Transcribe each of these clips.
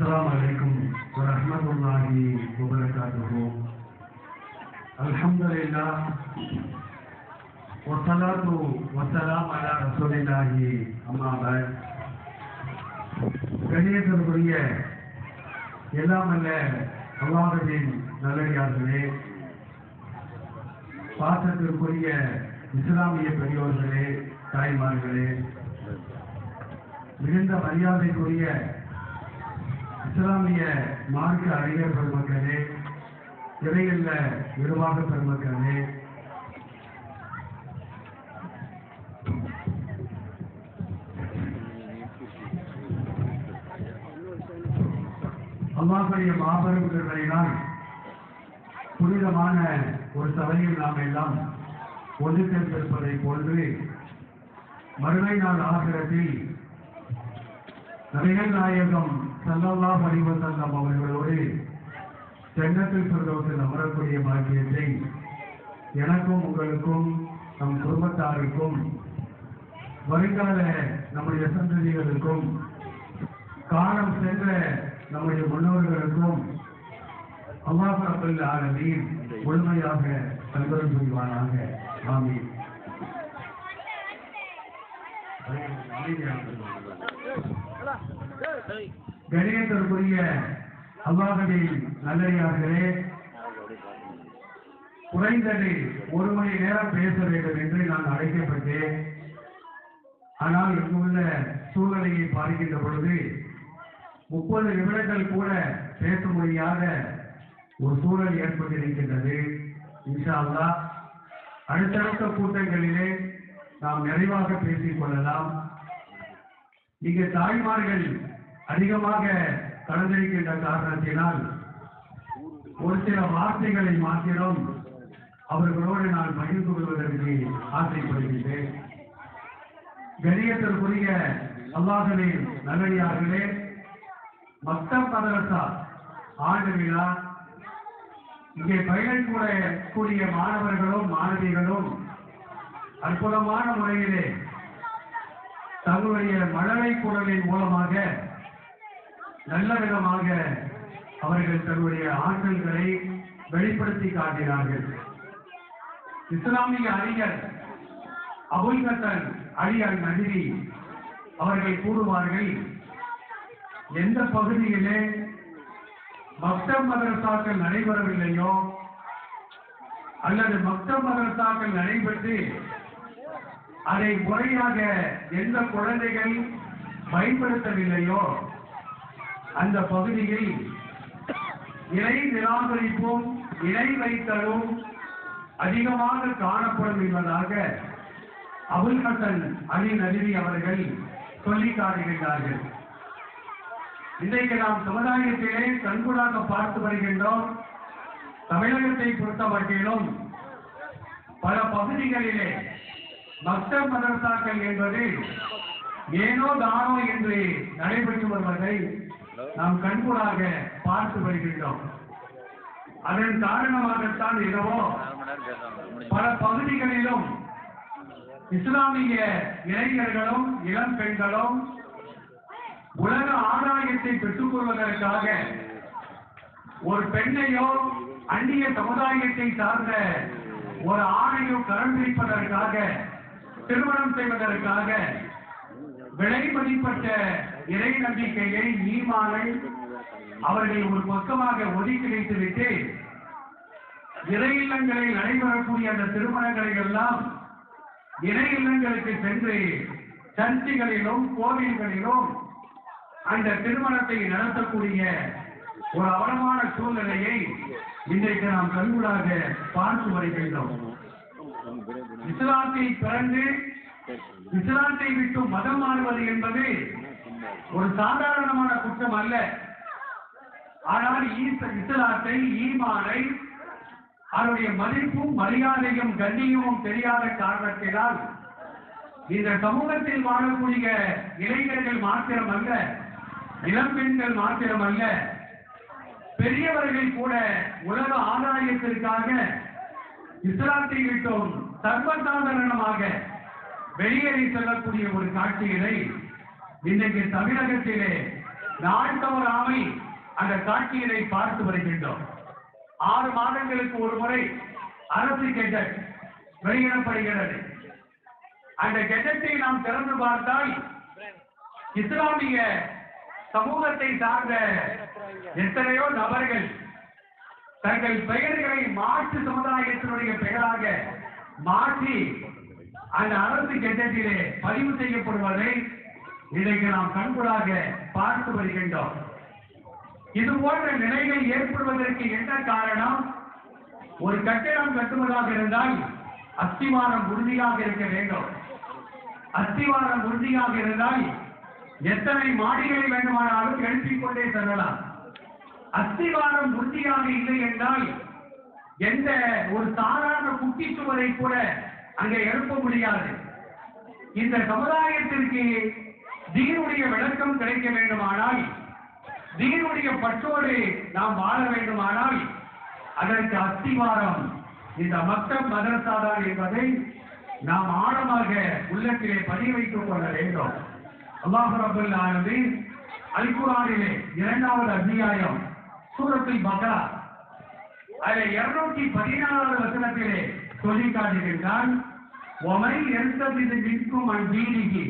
السلام عليكم ورحمة الله وبركاته الحمد لله والصلاة والسلام على رسول الله أما بعد கணியத்திற்குரிய எல்லாம் அல்ல அல்லாஹின் நல்லடியார்களே பாசத்திற்குரிய இஸ்லாமிய பெரியோர்களே தாய்மார்களே மிகுந்த மரியாதைக்குரிய இஸ்லாமிய மார்க்க அறிஞர் பெருமக்களே இறையல்ல நிர்வாக பெருமக்களே அல்லாஹுடைய மாபெரும் கருணையினால் புனிதமான ஒரு சபையில் நாம் எல்லாம் ஒன்று சேர்ந்திருப்பதை போன்று மறுமை நாள் ஆகிரத்தில் நபிகள் நாயகம் சல்லல்லா பரிவசல்லம் அவர்களோடு ஜன்னத்தில் பிரதோஷத்தில் அமரக்கூடிய பாக்கியத்தை எனக்கும் உங்களுக்கும் நம் குடும்பத்தாருக்கும் வருங்கால நம்முடைய சந்ததிகளுக்கும் காலம் சென்ற நம்முடைய முன்னோர்களுக்கும் அல்லாஹ் ரபுல் ஆலமீன் முழுமையாக கல்வரம் புரிவானாக ஆமீன் கணியத்திற்குரிய அல்லாஹின் நல்லடியார்களே குறைந்தது ஒரு மணி நேரம் பேச வேண்டும் என்று நான் அழைக்கப்பட்டேன் ஆனால் இங்குள்ள சூழ்நிலையை பார்க்கின்ற பொழுது முப்பது நிமிடங்கள் கூட பேச முடியாத ஒரு சூழல் ஏற்பட்டிருக்கின்றது இன்ஷா அல்லாஹ் அடுத்தடுத்த கூட்டங்களிலே நாம் நிறைவாக பேசிக் கொள்ளலாம் இங்கே தாய்மார்கள் அதிகமாக கலந்திருக்கின்ற காரணத்தினால் ஒரு சில வார்த்தைகளை மாத்திரம் அவர்களோடு நான் பகிர்ந்து கொள்வதற்கு ஆசைப்படுகின்றேன் கணியத்திற்குரிய அல்லாஹின் நல்லடியார்களே மக்தப் மதரசா ஆண்டு விழா இங்கே பயிலக்கூட கூடிய மாணவர்களும் மாணவிகளும் அற்புதமான முறையிலே தங்களுடைய மழலை குரலின் மூலமாக நல்ல விதமாக அவர்கள் தங்களுடைய ஆற்றல்களை வெளிப்படுத்தி காட்டினார்கள் இஸ்லாமிய அறிஞர் அபுல் கத்தன் அலி அல் நதிரி அவர்கள் கூறுவார்கள் எந்த பகுதியிலே மக்தப் மதரசாக்கள் நடைபெறவில்லையோ அல்லது மக்தப் மதரசாக்கள் நடைபெற்று அதை முறையாக எந்த குழந்தைகள் பயன்படுத்தவில்லையோ அந்த பகுதியில் இணை நிராகரிப்பும் இணை வைத்தலும் அதிகமாக காணப்படும் என்பதாக அபுல் ஹசன் அலி நதிரி அவர்கள் சொல்லி காட்டுகின்றார்கள் இன்றைக்கு நாம் சமுதாயத்திலே கண்கூடாக பார்த்து வருகின்றோம் தமிழகத்தை பொறுத்த மட்டிலும் பல பகுதிகளிலே மக்தப் மதரசாக்கள் என்பது ஏனோ தானோ என்று நடைபெற்று வருவதை நாம் கண்கூடாக பார்த்து வருகின்றோம் அதன் காரணமாகத்தான் என்னவோ பல பகுதிகளிலும் இஸ்லாமிய இளைஞர்களும் இளம் பெண்களும் உலக ஆதாயத்தை பெற்றுக் கொள்வதற்காக ஒரு பெண்ணையோ அந்நிய சமுதாயத்தை சார்ந்த ஒரு ஆணையோ கரம் பிடிப்பதற்காக திருமணம் செய்வதற்காக விலை மதிப்பட்ட இறை நம்பிக்கையை ஈமானை அவர்கள் ஒரு பக்கமாக ஒதுக்கி வைத்துவிட்டு இறை இல்லங்களில் நடைபெறக்கூடிய அந்த திருமணங்களை எல்லாம் இறை இல்லங்களுக்கு சென்று சர்ச்சுகளிலும் கோவில்களிலும் அந்த திருமணத்தை நடத்தக்கூடிய ஒரு அவலமான சூழ்நிலையை இன்றைக்கு நாம் கண்கூடாக பார்த்து வருகின்றோம் இஸ்லாத்தை பிறந்து இஸ்லாத்தை விட்டு மதம் மாறுவது என்பது ஒரு சாதாரணமான குற்றம் அல்ல ஆனால் ஈச- இஸ்லாத்தை ஈமானை அதனுடைய மதிப்பும் மரியாதையும் கண்ணியமும் தெரியாத காரணத்தினால் இந்த சமூகத்தில் வாழக்கூடிய இளைஞர்கள் மாத்திரம் அல்ல இளம்பெண்கள் மாத்திரம் அல்ல பெரியவர்கள் கூட உலக ஆதாயத்திற்காக இஸ்லாத்தை விட்டும் சர்வசாதாரணமாக வெளியேறி செல்லக்கூடிய ஒரு காட்சியினை இன்றைக்கு தமிழகத்திலே நாள் தவறாமை அந்த காட்சியினை பார்த்து வருகின்றோம் ஆறு மாதங்களுக்கு ஒரு முறை அரசு கெஜெட் வெளியிடப்படுகிறது அந்த கெஜெட்டை நாம் திறந்து பார்த்தால் இஸ்லாமிய சமூகத்தை சார்ந்த எத்தனையோ நபர்கள் தங்கள் பெயர்களை மாற்று சமுதாயத்தினுடைய பெயராக மாற்றி அந்த அரசு கெட்டத்திலே பதிவு செய்யப்படுவதை இன்றைக்கு நாம் கண்கூடாக பார்த்து வருகின்றோம் இது போன்ற நிலைகள் ஏற்படுவதற்கு என்ன காரணம் ஒரு கட்டிடம் கட்டுவதாக இருந்தால் அஸ்திவாரம் உறுதியாக இருக்க வேண்டும் அஸ்திவாரம் உறுதியாக இருந்தால் எத்தனை மாடிகளை வேண்டுமானாலும் எழுப்பிக் கொண்டே செல்லலாம் அஸ்திவாரம் உறுதியாக இல்லை என்றால் எந்த ஒரு சாதாரண குட்டி சுவரை கூட அங்கே எழுப்ப முடியாது இந்த சமுதாயத்திற்கு தீனுடைய விளக்கம் கிடைக்க வேண்டுமானால் தீனுடைய பற்றோடு நாம் வாழ வேண்டுமானால் அதற்கு அஸ்திவாரம் இந்த மக்கள் மதரசாதான் என்பதை நாம் ஆழமாக உள்ளத்திலே பதிய வைத்துக் கொள்ள வேண்டும் அல்லாஹ் ரபுல் ஆலமீன் அல் குர்ஆனிலே இரண்டாவது அத்தியாயம் சூரத்துல் பக்ரா அதில் இருநூற்றி பதினாறாவது வசனத்திலே சொல்லி காட்டுகின்றான் ஒமை எந்தவித நிற்கும் அந்தீனிக்கு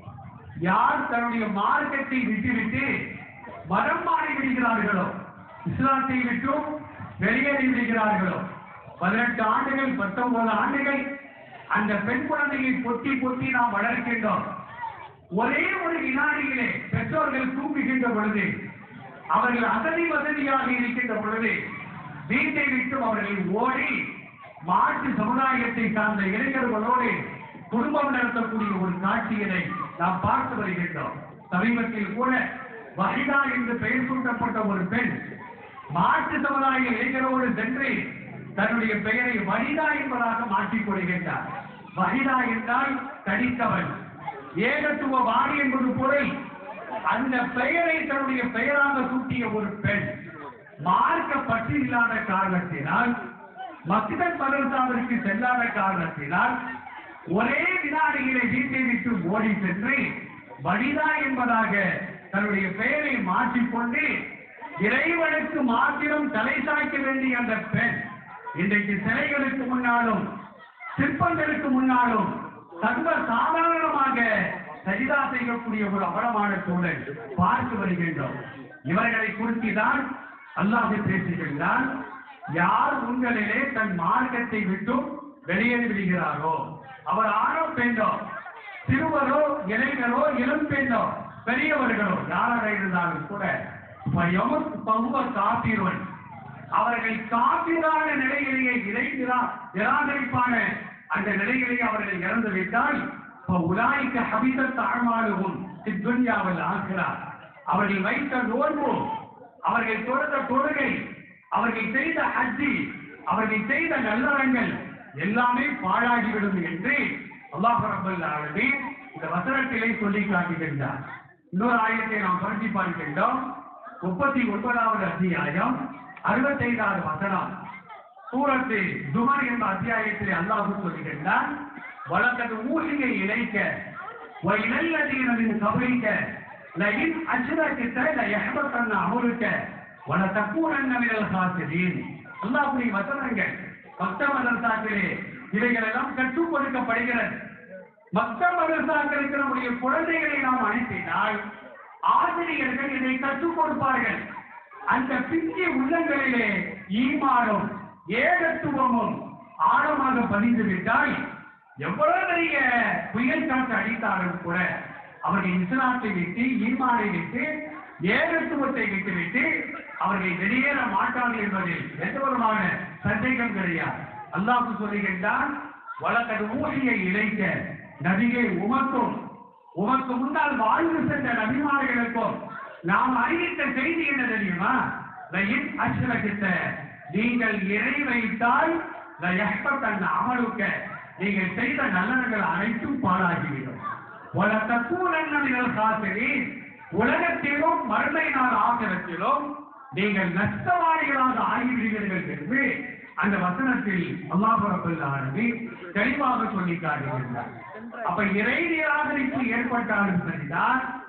யார் தன்னுடைய மார்க்கத்தை விட்டுவிட்டு மதம் மாறி விடுகிறார்களோ இஸ்லாத்தை விட்டும் வெளியேறி விடுகிறார்களோ பதினெட்டு ஆண்டுகள் பத்தொன்பது ஆண்டுகள் அந்த பெண் குழந்தையை பொத்தி பொத்தி நாம் வளர்க்கின்றோம் ஒரே ஒரு வினாடியிலே பெற்றோர்கள் தூங்குகின்ற பொழுது அவர்கள் அகதி வசதியாக இருக்கின்ற பொழுது வீட்டை விட்டு அவர்கள் ஓடி மாற்று சமுதாயத்தை சார்ந்த இளைஞர்களோடு குடும்பம் நடத்தக்கூடிய ஒரு காட்சியினை நாம் பார்த்து வருகின்றோம் சமீபத்தில் கூட வஹிதா என்று பெயர் சூட்டப்பட்ட ஒரு பெண் மாற்று சமுதாய இளைஞரோடு சென்று தன்னுடைய பெயரை வனிதா என்பதாக மாற்றிக் கொள்கின்றார் வனிதா என்றால் தனித்தவன் ஏகத்துவ வாணி என்பது பொருள் அந்த பெயரை தன்னுடைய பெயராக சூட்டிய ஒரு பெண் மார்க்க பற்று இல்லாத காரணத்தினால் மக்கிதன் மதரசாவிற்கு செல்லாத காரணத்தினால் ஒரே வினாடிகளை வீட்டை விட்டு ஓடி சென்று வனிதா என்பதாக தன்னுடைய பெயரை மாற்றிக்கொண்டு இறைவனுக்கு மாத்திரம் தலை சாய்க்க வேண்டிய அந்த பெண் இன்றைக்கு சிலைகளுக்கு முன்னாலும் சிற்பங்களுக்கு முன்னாலும் சர்வ சாதாரணமாக சரிதா செய்யக்கூடிய ஒரு அவலமான சூழல் பார்த்து வருகின்றோம் இவர்களை குறித்து தான் அல்லாஹ் பேசுகின்றான் யார் உங்களிலே தன் மார்க்கத்தை விட்டும் வெளியேறி விடுகிறாரோ அவர் ஆணோ பெண்ணோ சிறுவரோ இளைஞரோ இளம் பெண்ணோ பெரியவர்களோ யாராக இருந்தாலும் கூட பயமும் பகுவ காப்பீர்வன் அவர்கள் காப்பீரான நிலையிலேயே இறைந்திரா நிராகரிப்பான அந்த நிலையிலேயே அவர்கள் இறந்து விட்டால் உலாய்க்க ஹபித தாழ்மாலுகும் துன்யாவில் ஆகிறார் அவர்கள் வைத்த நோன்பு அவர்கள் தொழுத தொழுகை அவர்கள் செய்த ஹஜ்ஜி அவர்கள் செய்த நல்லறங்கள் எல்லாமே பாழாகிவிடும் என்று அல்லாஹ் ரப்பல் ஆலமீன் இந்த வசனத்திலே சொல்லி காட்டுகின்றார் இன்னொரு ஆயத்தை நாம் புரட்டி பார்க்கின்றோம் முப்பத்தி ஒன்பதாவது அத்தியாயம் அறுபத்தைந்தாவது வசனம் சூரத்து துமர் என்ற அத்தியாயத்திலே அல்லாஹ் சொல்லுகின்றான் வழக்கது ஊழியை இணைக்க இனல்லதீனின் கபலிக்க லயின் அச்சுரக்கிட்ட லயஹபத்தன்ன அமுருக்க வல தக்கூரன்ன மினல் ஹாசிதீன் அல்லாஹ்வுடைய வசனங்கள் பக்த மதரசாக்களே இவைகள் எல்லாம் கற்றுக் கொடுக்கப்படுகிறது மற்ற மதரசாக்களுக்கு நம்முடைய குழந்தைகளை நாம் அனுப்பினால் ஆசிரியர்கள் இதை கற்றுக் கொடுப்பார்கள் அந்த பிஞ்சிய உள்ளங்களிலே ஈமானும் ஏகத்துவமும் ஆழமாக பதிந்து விட்டால் எவ்வளவு பெரிய புயல் காற்று அடித்தாலும் கூட அவர்கள் இஸ்லாத்தை விட்டு ஈமானை விட்டு ஏகத்துவத்தை விட்டுவிட்டு அவர்கள் வெளியேற மாட்டார்கள் என்பதில் எந்த விதமான சந்தேகம் கிடையாது அல்லாஹ் சொல்லுகின்றான் வழக்கது ஊழியை இழைக்க நபியை உமக்கும் உமக்கு முன்னால் வாழ்ந்து சென்ற நபிமார்களுக்கும் நாம் அறிவித்த செய்தி என்ன தெரியுமா லயின் அஷ்ரகித்த நீங்கள் இறை வைத்தால் லயஹ்பத்தன் அமலுக்க நீங்கள் செய்த நல்லவர்கள் அனைத்தும் பாழாகிவிடும் வல தக்கூரன் நீங்கள் காத்திரீன் உலகத்திலும் மறுமை நாள் ஆசிரத்திலும் நீங்கள் நஷ்டவாளிகளாக ஆகிவிடுவீர்கள் என்று அந்த வசனத்தில் அல்லாஹ் ரபுல் ஆலமீன் தெளிவாக சொல்லி காட்டுகின்றார் அப்ப இறை நிராகரிப்பு ஏற்பட்டாலும் சரிதான்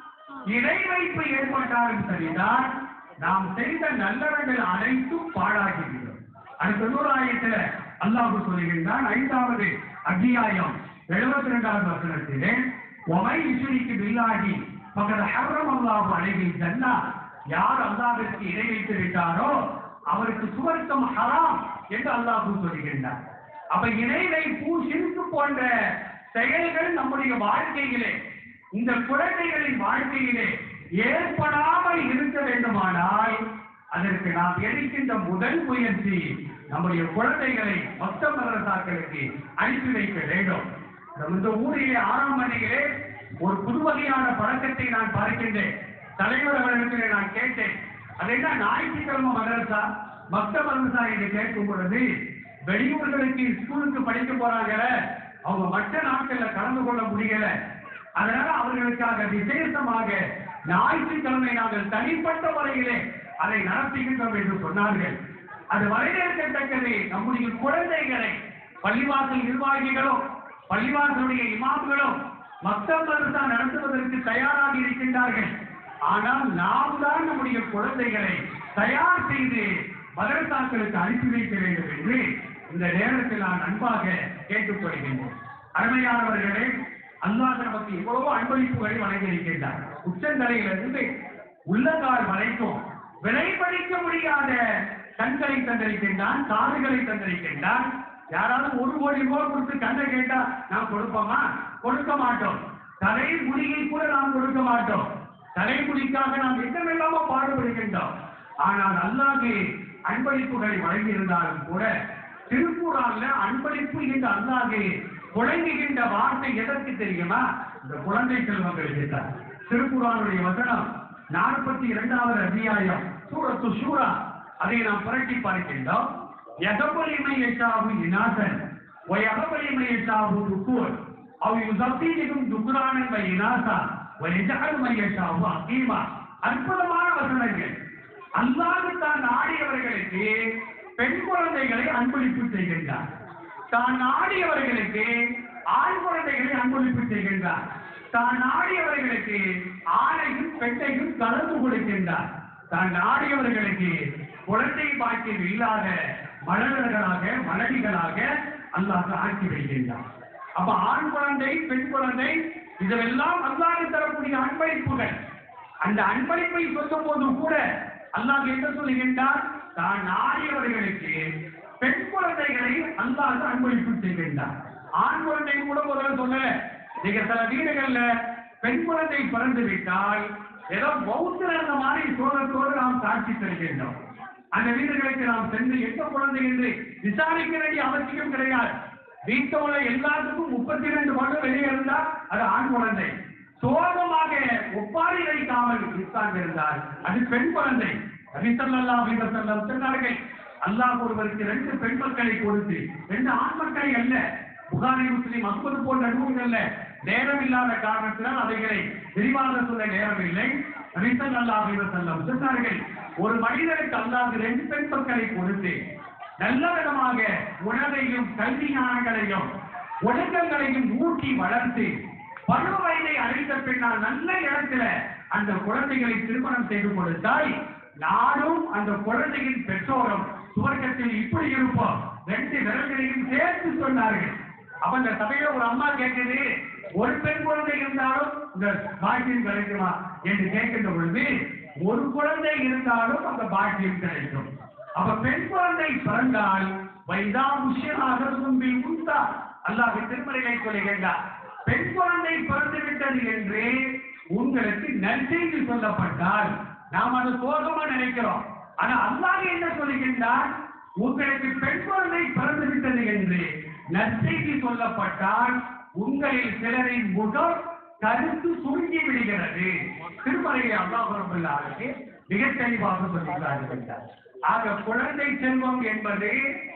இணை வைப்பு ஏற்பட்டாலும் சரிதான் நாம் செய்த நல்லவர்கள் அனைத்தும் பாழாகிவிடும் அடுத்த நூறாயிரத்துல அல்லாஹ் சொல்லுகின்றான் ஐந்தாவது அத்தியாயம் எழுபத்தி ரெண்டாவது வசனத்திலே ஒமை இசுரிக்கு பில்லாகி பக்கத்து ஹர்ரம் அல்லாஹ் அழகி ஜன்னா யார் அல்லாஹ்விற்கு இணை வைத்து விட்டாரோ அவருக்கு சுவர்க்கம் ஹராம் என்று அல்லாஹ் சொல்லுகின்றார் அப்ப இணை வைப்பு சிறுக்கு போன்ற செயல்கள் நம்முடைய வாழ்க்கையிலே இந்த குழந்தைகளின் வாழ்க்கையிலே ஏற்படாமல் இருக்க வேண்டுமானால் அதற்கு நாம் எடுக்கின்ற முதல் முயற்சி நம்முடைய குழந்தைகளை மொத்த மதரசாக்களுக்கு அனுப்பி வைக்க வேண்டும் நம்ம இந்த ஊரிலே ஆறாம் மணியிலே ஒரு புது வகையான பழக்கத்தை நான் பார்க்கின்றேன் தலைவர் அவர்களிடத்திலே நான் கேட்டேன் அது என்ன ஞாயிற்றுக்கிழமை மதரசா மொத்த மதரசா என்று கேட்கும் பொழுது வெளியூர்களுக்கு ஸ்கூலுக்கு படிக்க போறாங்கல்ல அவங்க மற்ற நாட்கள்ல கலந்து கொள்ள முடியல அதனால அவர்களுக்காக விசேஷமாக ஞாயிற்றுக்கிழமை நாங்கள் தனிப்பட்ட முறையிலே அதை நடத்துகின்றோம் என்று சொன்னார்கள் அது வரவேற்கத்தக்கது நம்முடைய குழந்தைகளை பள்ளிவாசல் நிர்வாகிகளும் பள்ளிவாசலுடைய இமாம்களும் மக்கள் மதரசா நடத்துவதற்கு தயாராக இருக்கின்றார்கள் ஆனால் நாம் தான் நம்முடைய குழந்தைகளை தயார் செய்து மதரசாக்களுக்கு அனுப்பி வைக்க வேண்டும் என்று இந்த நேரத்தில் நான் அன்பாக கேட்டுக்கொள்கின்றேன் அருமையானவர்களே அல்லாஹ் நமக்கு எவ்வளவோ அன்பளிப்புகளை வழங்கியிருக்கின்றார் உச்சந்தலையிலிருந்து உள்ளங்கால் வரைக்கும் விலை படிக்க முடியாத கண்களை தந்திருக்கின்றான் காதுகளை தந்திருக்கின்றான் யாராவது ஒரு கோடி ரூபாய் கொடுத்து கண்ணை கேட்டா நாம் கொடுப்போமா கொடுக்க மாட்டோம் தலை முடியை கூட நாம் கொடுக்க மாட்டோம் தலைமுடிக்காக நாம் என்னவெல்லாமோ பாடுபடுகின்றோம் ஆனால் அல்லாஹ் அன்பளிப்புகளை வழங்கியிருந்தாலும் கூட திருக்குறான்ல அன்பளிப்பு என்று அல்லாஹ் குழங்குகின்ற வார்த்தை எதற்கு தெரியுமா இந்த குழந்தை செல்வங்களுக்கு தான் திருக்குறானுடைய வசனம் நாற்பத்தி இரண்டாவது அத்தியாயம் சூரத்து சூரா அதை நாம் புரட்டி பார்க்கின்றோம் எகபலிமை எட்டாவு இனாசன் ஒயகபலிமை எட்டாவு துக்கூர் அவ் யுசப்தீனிக்கும் துக்குரானன் வை இனாசா ஒயஜகல் மையஷாவு அகீமா அற்புதமான வசனங்கள் அல்லாஹ் தான் நாடியவர்களுக்கு பெண் குழந்தைகளை அன்பளிப்பு செய்கின்றார் தான் நாடியவர்களுக்கு ஆண் குழந்தைகளை அன்பளிப்பு செய்கின்றார் தான் நாடியவர்களுக்கு ஆணையும் பெண்ணையும் கலந்து கொடுக்கின்றார் தான் நாடியவர்களுக்கு குழந்தை பாக்கியம் இல்லாத மலர்களாக மலடிகளாக அல்லாஹ் ஆக்கி வைக்கின்றார் அப்ப ஆண் குழந்தை பெண் குழந்தை இதெல்லாம் அல்லாஹ் தரக்கூடிய அன்பளிப்புகள் அந்த அன்பளிப்பை சொல்லும் போது கூட அல்லாஹ் என்ன சொல்லுகின்றார் தான் நாடியவர்களுக்கு பெண் குழந்தைகளை அல்லாஹ் அன்பளிப்பு செய்கின்றார் ஆண் குழந்தை கூட முதல்ல சொல்லல நீங்க சில வீடுகள்ல பெண் குழந்தை பிறந்து விட்டால் ஏதோ பௌத்தர் மாதிரி சோழத்தோடு நாம் காட்சி தருகின்றோம் அந்த வீடுகளுக்கு நாம் சென்று எந்த குழந்தை என்று விசாரிக்க வேண்டிய அவசியம் கிடையாது வீட்டில் உள்ள எல்லாத்துக்கும் முப்பத்தி ரெண்டு வருடம் வெளியே இருந்தா அது ஆண் குழந்தை சோகமாக ஒப்பாரி வைக்காமல் உட்கார்ந்து இருந்தால் அது பெண் குழந்தை நபிசல்லா அபிவசல்லம் சொன்னார்கள் அல்லாஹ் ஒருவருக்கு ரெண்டு பெண் மக்களை கொடுத்து ரெண்டு ஆண் மக்களை அல்ல புகாரி முஸ்லிம் அஹ்மது போன்ற நூல்கள்ல நேரம் இல்லாத காரணத்தினால் அவைகளை விரிவாக சொல்ல நேரம் இல்லை நபிசல்லா அபிவசல்லம் சொன்னார்கள் ஒரு மனிதனுக்கு அல்லாஹ் ரெண்டு பெண் மக்களை கொடுத்து நல்ல விதமாக உணவையும் கல்வி ஞானங்களையும் ஒழுக்கங்களையும் ஊட்டி வளர்த்து பருவ வயதை அடைந்த பின்னால் நல்ல இடத்துல அந்த குழந்தைகளை திருமணம் செய்து கொடுத்தால் நானும் அந்த குழந்தையின் பெற்றோரும் சுவர்க்கத்தில் இப்படி இருப்போம் ரெண்டு விரல்களையும் சேர்த்து சொன்னார்கள் அப்ப இந்த சபையில ஒரு அம்மா கேட்குது ஒரு பெண் குழந்தை இருந்தாலும் இந்த பாக்கியம் கிடைக்குமா என்று கேட்கின்ற பொழுது ஒரு குழந்தை இருந்தாலும் அந்த பாக்கியம் கிடைக்கும் அப்ப பெண் குழந்தை பிறந்தால் வைதா முஷியனாக தும்பி உண்டா அல்லாஹ் திருமறையை சொல்லுகின்றார் பெண் குழந்தை பிறந்து விட்டது என்று உங்களுக்கு நற்செய்தி சொல்லப்பட்டால் நாம் அது சோகமா நினைக்கிறோம் ஆனா அல்லாஹ் என்ன சொல்லுகின்றார் உங்களுக்கு பெண் குழந்தை பிறந்து விட்டது என்று நற்செய்தி சொல்லப்பட்டால் உங்களில் சிலரின் முகம் கருத்து சுருங்கி விடுகிறது திருமறையை அல்லாஹ் ரபுல்லாருக்கு மிக தெளிவாக சொல்லியிருக்கிறார் ஆக குழந்தை செல்வம் என்பது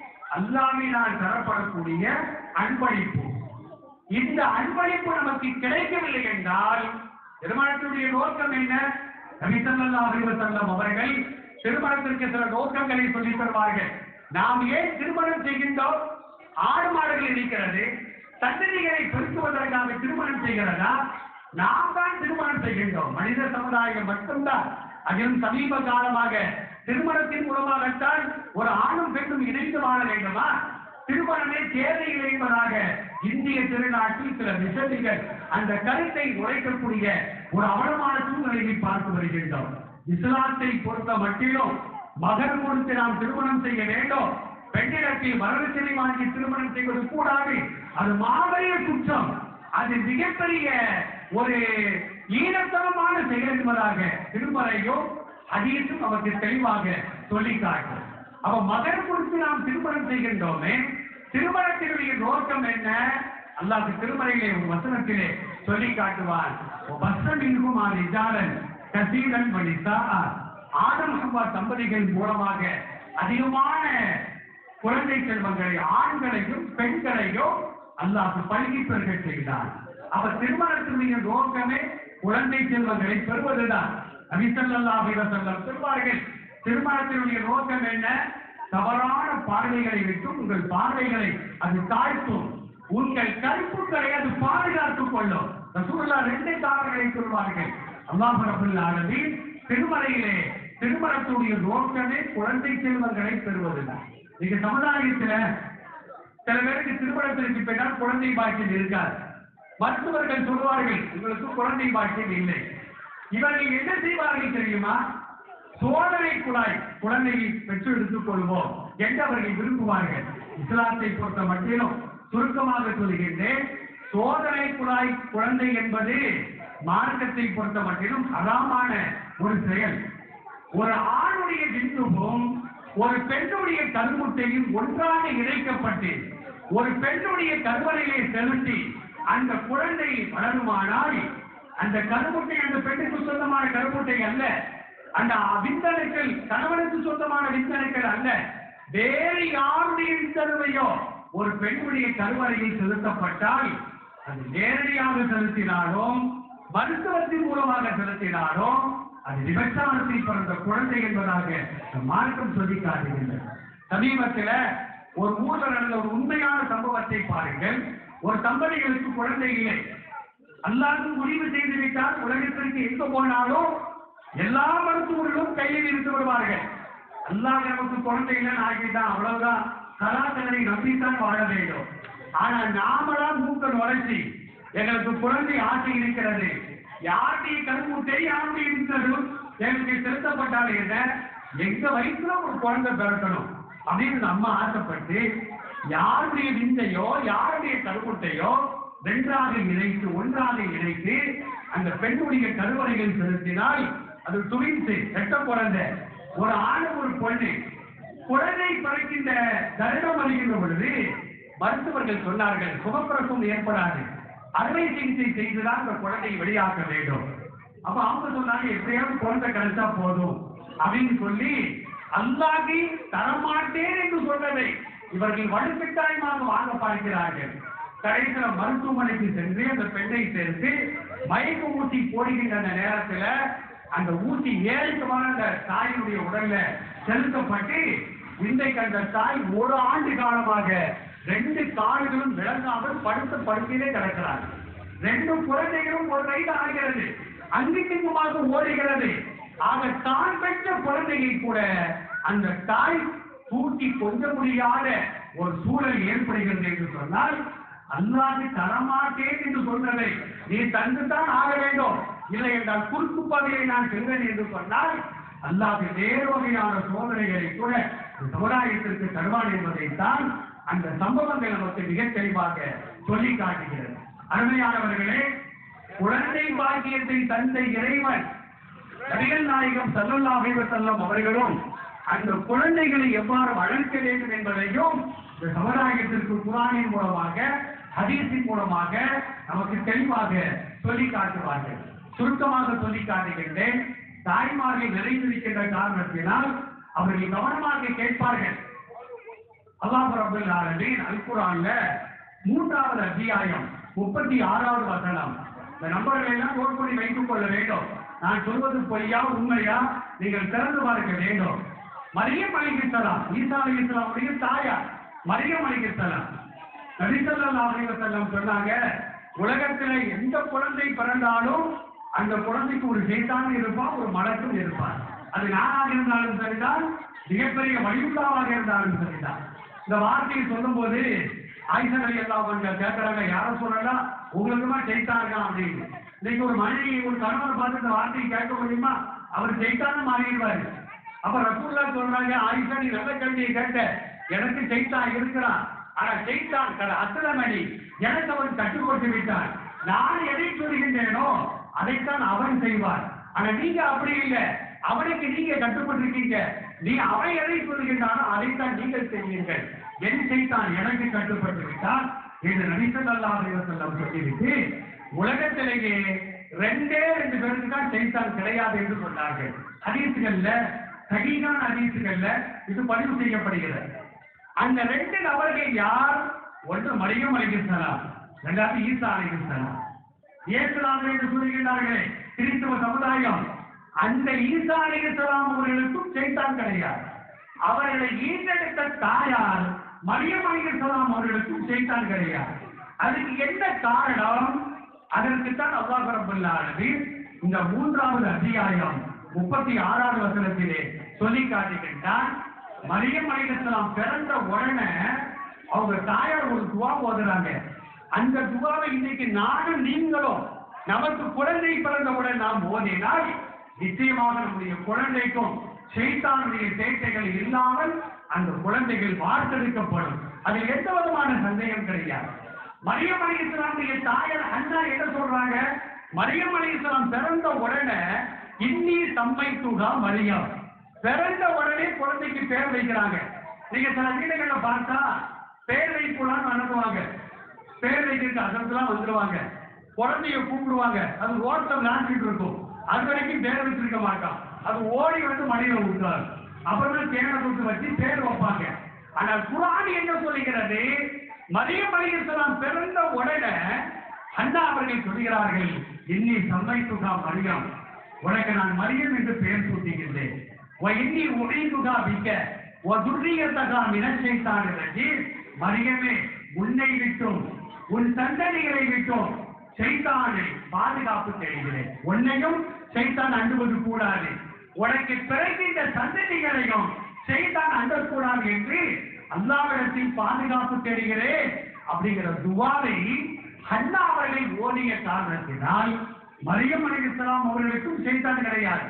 அல்லாமினால் தரப்படக்கூடிய அன்பளிப்பு இந்த அன்பளிப்பு நமக்கு கிடைக்கவில்லை என்றால் திருமணத்துடைய நோக்கம் என்ன நபிசல்லா அலிவசல்லம் அவர்கள் திருமணத்திற்கு சில நோக்கங்களை சொல்லித் தருவார்கள் நாம் ஏன் திருமணம் செய்கின்றோம் ஆடு மாடுகள் இருக்கிறது சந்ததிகளை பெருக்குவதற்காக திருமணம் செய்கிறதா நாம் தான் திருமணம் செய்கின்றோம் மனித சமுதாயம் மட்டும்தான் அதிலும் சமீப காலமாக திருமணத்தின் மூலமாகத்தான் ஒரு ஆணும் பெண்ணும் இணைந்து வாழ வேண்டுமா திருமணமே தேவையில்லை என்பதாக இந்திய திருநாட்டில் சில விசதிகள் அந்த கருத்தை உரைக்கக்கூடிய ஒரு அவலமான சூழ்நிலையை பார்த்து வருகின்றோம் இஸ்லாத்தை பொறுத்த மட்டிலும் மகன் கொடுத்து நாம் திருமணம் செய்ய வேண்டும் பெண்ணிடத்தில் வரதட்சணை வாங்கி திருமணம் செய்வது கூடாது அது மாபெரிய குற்றம் அது மிகப்பெரிய ஒரு ஈனத்தனமான செயல் என்பதாக திருமறையும் அதீசும் நமக்கு தெளிவாக சொல்லி காட்டும் அப்ப மகன் கொடுத்து நாம் திருமணம் செய்கின்றோமே திருமணத்தினுடைய நோக்கம் என்ன அல்லாஹ் திருமறையிலே ஒரு வசனத்திலே சொல்லி காட்டுவார் வசனம் இன்கும் ரிஜாலன் கசீரன் வனிசா ஆதம் ஹவ்வா தம்பதிகள் மூலமாக அதிகமான குழந்தை செல்வங்களை ஆண்களையும் பெண்களையும் அல்லாஹ் பல்கி பெருக செய்தார் அவர் திருமணத்தினுடைய நோக்கமே குழந்தை செல்வங்களை பெறுவதுதான் நபிசல்லாஹி வஸல்லம் சொல்வார்கள் திருமணத்தினுடைய நோக்கம் என்ன தவறான பார்வைகளை விட்டு உங்கள் பார்வைகளை அது தாழ்த்தும் உங்கள் கற்புகளை அது பாதுகாத்துக் கொள்ளும் ரசூலுல்லாஹ் ரெண்டு காரணங்களை சொல்வார்கள் அல்லாஹ் ரபுல் ஆலமீன் திருமறையிலே திருமணத்துடைய நோக்கமே குழந்தை செல்வங்களை பெறுவதுதான் நீங்க சமுதாயத்துல சில பேருக்கு திருமணத்திற்கு பின்னால் குழந்தை பாக்கியம் இருக்காது மருத்துவர்கள் சொல்வார்கள் உங்களுக்கு குழந்தை பாக்கியம் இல்லை இவர்கள் என்ன செய்வார்கள் தெரியுமா சோதனை குழாய் குழந்தையை பெற்று எடுத்துக் கொள்வோம் என்று அவர்கள் விரும்புவார்கள் இஸ்லாத்தை பொறுத்த மட்டிலும் சுருக்கமாக சொல்கின்றேன் சோதனை குழாய் குழந்தை என்பது மார்க்கத்தை பொறுத்த மட்டிலும் அறாமான ஒரு செயல் ஒரு ஆணுடைய விந்துவும் ஒரு பெண்ணுடைய கருமுட்டையும் ஒன்றாக இணைக்கப்பட்டு ஒரு பெண்ணுடைய கருவறையிலே செலுத்தி அந்த குழந்தை வளருமானால் அந்த கருமுட்டை அந்த பெண்ணுக்கு சொந்தமான கருமுட்டை அல்ல அந்த விந்தணுக்கள் கணவனுக்கு சொந்தமான விந்தணுக்கள் அல்ல வேறு யாருடைய விந்தணுவையோ ஒரு பெண்ணுடைய கருவறையில் செலுத்தப்பட்டால் அது நேரடியாக செலுத்தினாலும் மருத்துவத்தின் மூலமாக செலுத்தினாலும் அது விபச்சாரத்தில் பிறந்த குழந்தை என்பதாக நம் மார்க்கம் சொல்லி காட்டுகின்றது சமீபத்தில் ஒரு ஊர்ல நடந்த ஒரு உண்மையான சம்பவத்தை பாருங்கள் ஒரு தம்பதிகளுக்கு குழந்தை இல்லை அல்லாஹ் முடிவு செய்து விட்டால் உலகத்திற்கு எங்க போனாலும் எல்லா மருத்துவர்களும் கையில் இருந்து விடுவார்கள் அல்லாஹ் நமக்கு குழந்தை இல்லைன்னு ஆகிட்டான் அவ்வளவுதான் கலாச்சாரை நம்பித்தான் வாழ வேண்டும் ஆனா நாமலாம் மூக்க நுழைச்சி எங்களுக்கு குழந்தை ஆசை இருக்கிறது யாருடைய கருமுட்டை யாருடைய இருந்ததும் எனக்கு செலுத்தப்பட்டால் என்ன எங்க வயசுல ஒரு குழந்தை பிறக்கணும் அப்படின்னு நம்ம ஆசைப்பட்டு யாருடைய விந்தையோ யாருடைய கருமுட்டையோ ரெண்டாக இணைத்து ஒன்றாக இணைத்து அந்த பெண்ணுடைய கருவறைகள் செலுத்தினால் அது துணிந்து ரெட்ட குழந்தை ஒரு ஆணு ஒரு பொண்ணு குழந்தை பிறக்கின்ற தருணம் வருகின்ற பொழுது மருத்துவர்கள் சொன்னார்கள் சுகப்பிரசவம் ஏற்படாது அறுவை சிகிச்சை செய்துதான் அந்த குழந்தையை வெளியாக்க வேண்டும் அப்ப அவங்க சொன்னாங்க எப்படியாவது குழந்தை கிடைச்சா போதும் அப்படின்னு சொல்லி அல்லாஹி தரமாட்டேன் என்று சொன்னதை இவர்கள் வலுக்கட்டாயமாக வாங்க பார்க்கிறார்கள் கடைசியில மருத்துவமனைக்கு சென்று அந்த பெண்ணை சேர்த்து மயக்க ஊசி போடுகின்ற அந்த நேரத்துல அந்த ஊசி ஏழுக்குமான அந்த தாயினுடைய உடல்ல செலுத்தப்பட்டு இன்றைக்கு அந்த தாய் ஒரு ஆண்டு காலமாக ரெண்டு கால்களும் விளங்காமல் படுத்த படுக்கையிலே கிடக்கிறார் ரெண்டு குழந்தைகளும் ஒரு வயது ஆகிறது அங்கிட்டுமாக ஓடுகிறது ஆக தான் பெற்ற குழந்தையை கூட அந்த தாய் தூக்கி கொஞ்ச முடியாத ஒரு சூழல் ஏற்படுகிறது என்று சொன்னால் அல்லாது தரமாட்டேன் என்று சொன்னதை நீ தந்துதான் ஆக வேண்டும் இல்லை என்றால் குறுக்கு பாதையை நான் செல்வேன் என்று சொன்னால் அல்லாது வேறு வகையான சோதனைகளை கூட இந்த சமுதாயத்திற்கு தருவான் என்பதைத்தான் அந்த சம்பவங்கள் நமக்கு மிக தெளிவாக சொல்லி காட்டுகிறது அருமையானவர்களே குழந்தை பாக்கியத்தை தந்த இறைவன் நபிகள் நாயகம் சல்லல்லாஹு செல்லம் அவர்களும் அந்த குழந்தைகளை எவ்வாறு வளர்க்க வேண்டும் என்பதையும் இந்த சமுதாயத்திற்கு குரானின் மூலமாக ஹதீஸின் மூலமாக நமக்கு தெளிவாக சொல்லி காட்டுவார்கள் சுருக்கமாக சொல்லி காட்டுகின்றேன் தாய்மார்கள் நிறைந்திருக்கின்ற காரணத்தினால் அவர்கள் கவனமாக கேட்பார்கள் அல்லாஹ் ரபுல் ஆலமீன் அல் குர்ஆன்ல மூன்றாவது அத்தியாயம் முப்பத்தி ஆறாவது வசனம் இந்த நம்பர்களை எல்லாம் நோட் பண்ணி வைத்துக் கொள்ள வேண்டும் நான் சொல்வது பொய்யா உண்மையா நீங்கள் திறந்து பார்க்க வேண்டும் மரியம் அலிகிஸ்லாம் ஈசா அலிகிஸ்லாமுடைய தாயார் மரியம் அலிகிஸ்லாம் நபிசல்லாஹு அலைஹி வஸல்லம் சொன்னாங்க உலகத்துல எந்த குழந்தை பிறந்தாலும் அந்த குழந்தைக்கு ஒரு சைத்தான் இருப்பான் ஒரு மலக்கும் இருப்பான் அது நானாக இருந்தாலும் சரிதான் மிகப்பெரிய வழியுள்ளாவாக இருந்தாலும் சரிதான் இந்த வார்த்தையை சொல்லும்போது ஆயுதங்களை எல்லாம் கொஞ்சம் கேட்கறாங்க யாரும் சொல்லலாம் உங்களுக்குமா சைத்தான் இருக்கான் அப்படின்னு இன்னைக்கு ஒரு மனைவி ஒரு கணவர் பார்த்து இந்த வார்த்தையை கேட்க முடியுமா அவர் சைத்தான மாறிடுவாரு அப்ப ரசூல்லா சொல்றாங்க ஆயிஷா நீ நல்ல கல்வியை கேட்ட எனக்கு சைத்தான் இருக்கிறான் ஆனா சைத்தான் கட அத்தலமணி எனக்கு அவன் கட்டுப்பட்டு விட்டான் நான் எதை சொல்கின்றேனோ அதைத்தான் அவன் செய்வான் ஆனா நீங்க அப்படி இல்லை அவனுக்கு நீங்க கட்டுப்பட்டிருக்கீங்க நீ அவன் எதை சொல்கின்றானோ அதைத்தான் நீங்கள் செய்வீர்கள் என் செய்தான் எனக்கு கட்டுப்பட்டு விட்டால் என்று நடித்தல்லாத செல்லம் சொல்லிவிட்டு உலகத்திலேயே ரெண்டே ரெண்டு பேருக்கு தான் செய்தான் கிடையாது என்று சொன்னார்கள் ஹதீசுகள்ல சகிகான ஹதீசுகள்ல இது பதிவு செய்யப்படுகிறது அந்த ரெண்டு நபர்கள் யார் ஒன்று மரியம் அலைகின்றலாம் ரெண்டாவது ஈசா அலைகின்றலாம் இயேசுநாதர் என்று சொல்கிறார்களே கிறிஸ்தவ சமுதாயம் அந்த ஈசா அலைகின்றலாம் அவர்களுக்கும் செய்தான் கிடையாது அவர்களை ஈண்டெடுத்த தாயார் மரியம் அலைகின்றலாம் அவர்களுக்கும் செய்தான் கிடையாது அதுக்கு என்ன காரணம் அதற்குத்தான் அல்லாஹ் ரப்பல் ஆலமீன் இந்த மூன்றாவது அத்தியாயம் முப்பத்தி ஆறாவது வசனத்திலே சொல்லி காட்டுகின்றான் மரியம் அலைஹிஸ்ஸலாம் பிறந்த உடனே அவங்க தாயார் ஒரு துவா ஓதுறாங்க அந்த துவாவை இன்னைக்கு நானும் நீங்களும் நமக்கு குழந்தை பிறந்தவுடன் நாம் ஓதினால் நிச்சயமாக நம்முடைய குழந்தைக்கும் செய்தானுடைய சேட்டைகள் இல்லாமல் அந்த குழந்தைகள் வார்த்தெடுக்கப்படும் அதில் எந்த விதமான சந்தேகம் கிடையாது மரியம் அலி இஸ்லாமுடைய தாயார் அண்ணா என்ன சொல்றாங்க மரியம் அலி இஸ்லாம் பிறந்த உடனே இன்னி தம்மை தூகா மரியம் பிறந்த உடனே குழந்தைக்கு பேர் வைக்கிறாங்க நீங்க சில வீடுகள்ல பார்த்தா பேர் வைப்புலாம் அனுப்புவாங்க பேர் வைக்கிறதுக்கு அதற்கெல்லாம் வந்துருவாங்க குழந்தைய கூப்பிடுவாங்க அது ரோட்ல விளையாண்டுட்டு இருக்கும் அது வரைக்கும் பேர் வச்சிருக்க மாட்டான் அது ஓடி வந்து மடியில விட்டுறாரு அப்புறமா தேனை கொடுத்து வச்சு பேர் வைப்பாங்க ஆனால் குரான் என்ன சொல்லுகிறது மரியம் அலிகலாம் பிறந்த உடனே அண்ணா அவர்கள் சொல்கிறார்கள் இன்னி சம்மைத்துகா மரியம் உனக்கு நான் மரியம் என்று பெயர் சூட்டுகின்றேன் வ இன்னி உடைந்துகா விக்க வ துர்ரியத்தகா மினச்சைத்தான் மரியமே உன்னை விட்டும் உன் சந்ததிகளை விட்டும் சைத்தானை பாதுகாப்பு தேடுகிறேன் உன்னையும் சைத்தான் அண்டுவது கூடாது உனக்கு பிறக்கின்ற சந்ததிகளையும் சைத்தான் அண்டக்கூடாது என்று அல்லாவிடத்தில் பாதுகாப்பு தேடுகிறேன் அப்படிங்கிற துவாவை ஹன்னா அவர்களை ஓடிய காரணத்தினால் மரியம் அலிகலாம் அவர்களுக்கும் சைத்தான் கிடையாது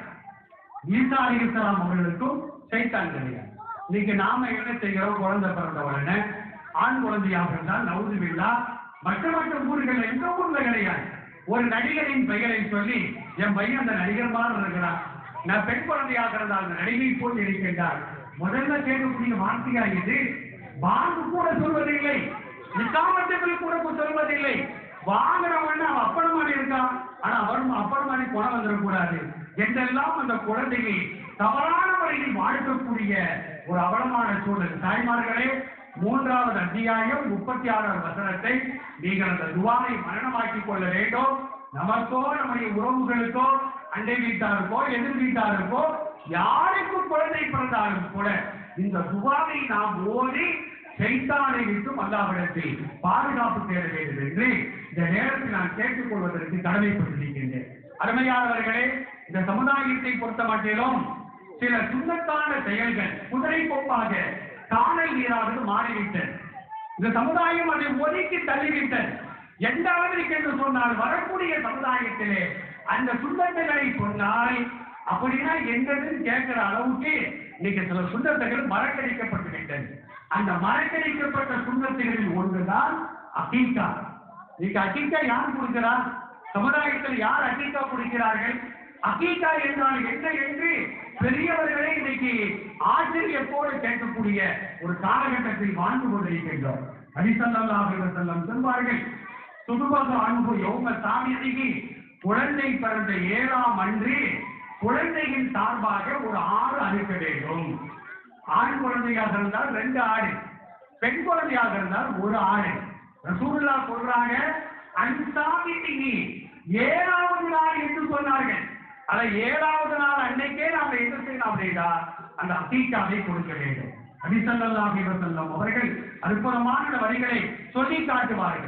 ஈசா அலிகலாம் அவர்களுக்கும் சைத்தான் கிடையாது இன்னைக்கு நாம என்ன செய்கிறோம் குழந்தை பிறந்த உடனே ஆண் குழந்தையாக இருந்தால் நவுது விழா மற்ற மற்ற ஊர்கள் எந்த ஊர்ல கிடையாது ஒரு நடிகரின் பெயரை சொல்லி என் பையன் அந்த நடிகர் மாதிரி இருக்கிறான் நான் பெண் குழந்தையாக இருந்தால் அந்த நடிகை போல் இருக்கின்றார் முதல்ல கேட்கக்கூடிய வார்த்தையா இது வாங்கு கூட சொல்வதில்லை நிக்காமத்துகள் கூட சொல்வதில்லை வாங்குறவன் அவன் அப்பளமாடி இருக்கான் ஆனா அவரும் அப்பளமாடி குணம் வந்துடக்கூடாது என்றெல்லாம் அந்த குழந்தையை தவறான முறையில் வாழ்க்கக்கூடிய ஒரு அவலமான சூழல் தாய்மார்களே மூன்றாவது அத்தியாயம் முப்பத்தி ஆறாவது வசனத்தை நீங்கள் அந்த துவாரை மரணமாக்கிக் கொள்ள வேண்டும் நமக்கோ நம்முடைய உறவுகளுக்கோ அண்டை வீட்டாருக்கோ எதிர் வீட்டாருக்கோ யாருக்கும் குழந்தை பிறந்தாலும் கூட இந்த துவாரை நாம் ஓதி சைத்தானை விட்டும் அல்லாவிடத்தில் பாதுகாப்பு தேட வேண்டும் என்று இந்த நேரத்தில் நான் கேட்டுக்கொள்வதற்கு கடமைப்பட்டிருக்கின்றேன் அருமையானவர்களே இந்த சமுதாயத்தை பொறுத்த மட்டிலும் சில சுண்ணத்தான செயல்கள் குதிரை கொப்பாக காணல் நீராவது மாறிவிட்டது இந்த சமுதாயம் அதை ஒதுக்கி தள்ளிவிட்டது எந்த அளவிற்கு என்று சொன்னால் வரக்கூடிய சமுதாயத்திலே அந்த சுண்ணத்துகளை சொன்னால் அப்படின்னா எங்கன்னு கேட்கிற அளவுக்கு இன்னைக்கு சில சுண்ணத்துகள் மறக்கடிக்கப்பட்டு விட்டது அந்த மறக்கடிக்கப்பட்ட சுண்ணத்துகளில் ஒன்றுதான் அகீகா இன்னைக்கு அகீகா யார் கொடுக்கிறார் சமுதாயத்தில் யார் அகீகா கொடுக்கிறார்கள் அகீகா என்றால் என்ன என்று பெரியவர்களே இன்னைக்கு ஆச்சரியத்தோடு கேட்கக்கூடிய ஒரு காலகட்டத்தில் வாழ்ந்து கொண்டிருக்கின்றோம் அடிசல்லாஹ் செல்லம் சொல்வார்கள் சுதுபக அன்பு யோக சாமியடிக்கு குழந்தை பிறந்த ஏழாம் அன்று குழந்தையின் சார்பாக ஒரு ஆறு அனுப்ப வேண்டும் ஆண் குழந்தையாக இருந்தால் ரெண்டு ஆடு பெண் குழந்தையாக இருந்தால் ஒரு ஆடு ரசூலுல்லா சொல்றாங்க அன்சாமிக்கு ஏழாவது நாள் என்று சொன்னார்கள் அத ஏழாவது நாள் அன்னைக்கே நாம என்ன செய்யணும் அப்படின்னா அந்த அத்தீக்காவை கொடுக்க வேண்டும் அபிசல்லாஹி வசல்லம் அவர்கள் அற்புதமான இந்த வரிகளை சொல்லி காட்டுவார்கள்